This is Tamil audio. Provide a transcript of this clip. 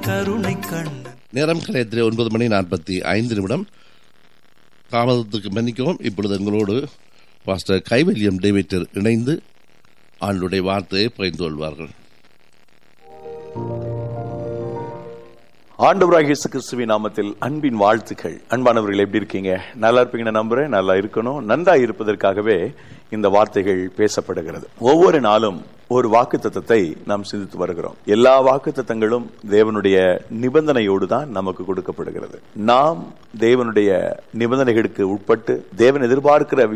கருணை கண் நேரம் கலையத்திலே ஒன்பது மணி நாற்பத்தி ஐந்து நிமிடம் தாமதத்துக்கு மன்னிக்கவும் இப்பொழுது எங்களோடு பாஸ்டர் கைவல்யம் டேவிட்டர் இணைந்து ஆண்டுடைய வார்த்தையை பகிர்ந்து கொள்வார்கள் ஆண்டவராக இயேசு கிறிஸ்துவின் நாமத்தில் அன்பின் வாழ்த்துக்கள் அன்பானவர்கள் எப்படி இருக்கீங்க நல்லா இருப்பீங்கன்னு நம்புறேன் நல்லா இருக்கணும் நன்றா இருப்பதற்காகவே இந்த வார்த்தைகள் பேசப்படுகிறது ஒவ்வொரு நாளும் ஒரு வாக்கு தத்தத்தை நாம் சிந்தித்து வருகிறோம் எல்லா வாக்கு தத்தங்களும் தேவனுடைய நிபந்தனையோடு தான் நமக்கு கொடுக்கப்படுகிறது நாம் தேவனுடைய நிபந்தனைகளுக்கு உட்பட்டு தேவன் எதிர்பார்க்கிற